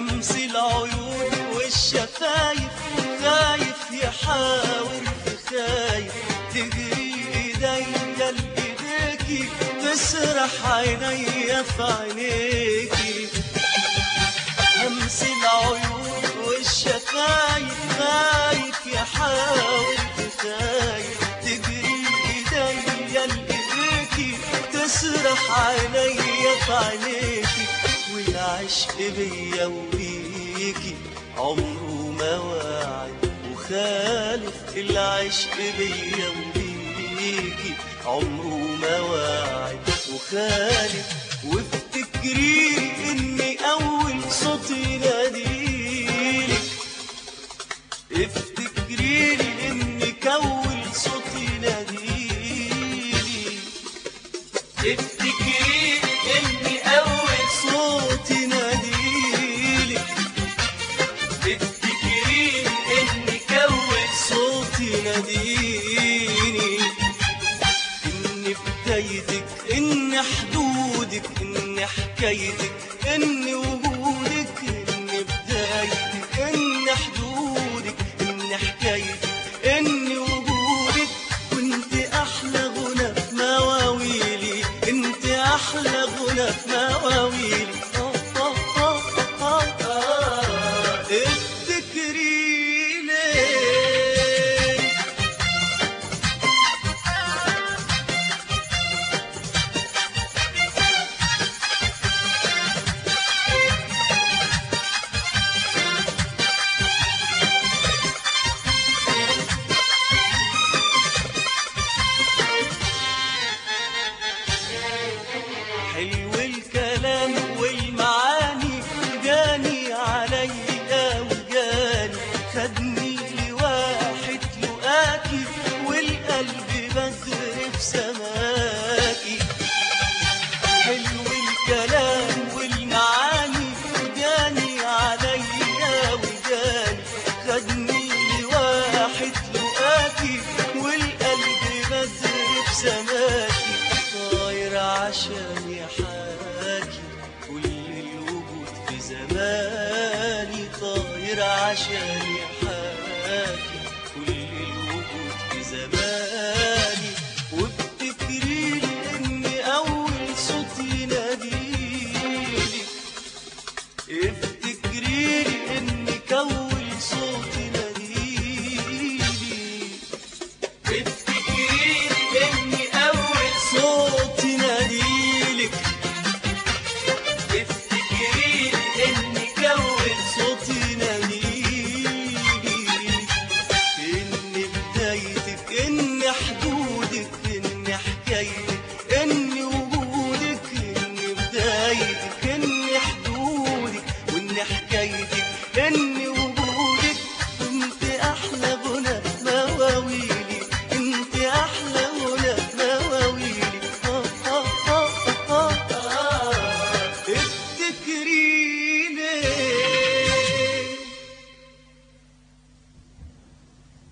همس العيون والشفايف خايف يحاول خايف تجري ايديا لايديكي تسرح عينيا في عينيكي همس العيون والشفايف خايف يحاول خايف تجري ايديا لايديكي تسرح عينيا في عينيكي والعشق بيا وبيكي عمره ما واعد وخالف العشق بيا وبيكي عمره ما واعد وخالف وافتكري اني اول صوت يناديلك افتكري انك اول صوت يناديلي افتكري اني اول صوت يناديلك افتكري انك اول صوت يناديني ان بدايتك ان حدودك ان حكايتك ان وجودك ان بدايتك ان حدودك ان حكايتك ان وجودك وانت احلى غنى في مواويلي انت احلى غنى في مواويلي آه آه آه آه آه. افتكري ليه حلو الكلام والمعاني جاني عليا وجاني خدني لواحد لقاكي والقلب بدر في سماكي حلو الكلام والمعاني جاني عليا وجاني خدني لواحد لقاكي والقلب بدر في سماكي طاير عشان يحاكي كل الوجود في زماني طاير عشان يحاكي كل الوجود في زماني وبتكري لي اني اول صوت يناديلي افتكري لي انك اول صوت يناديلي افتكري لي اني اول صوت يناديلك افتكري لي انك اول صوت يناديلي ان بدايتك ان حدودك ان حكايتك ان وجودك ان بدايتك ان حدودك وان حكايتك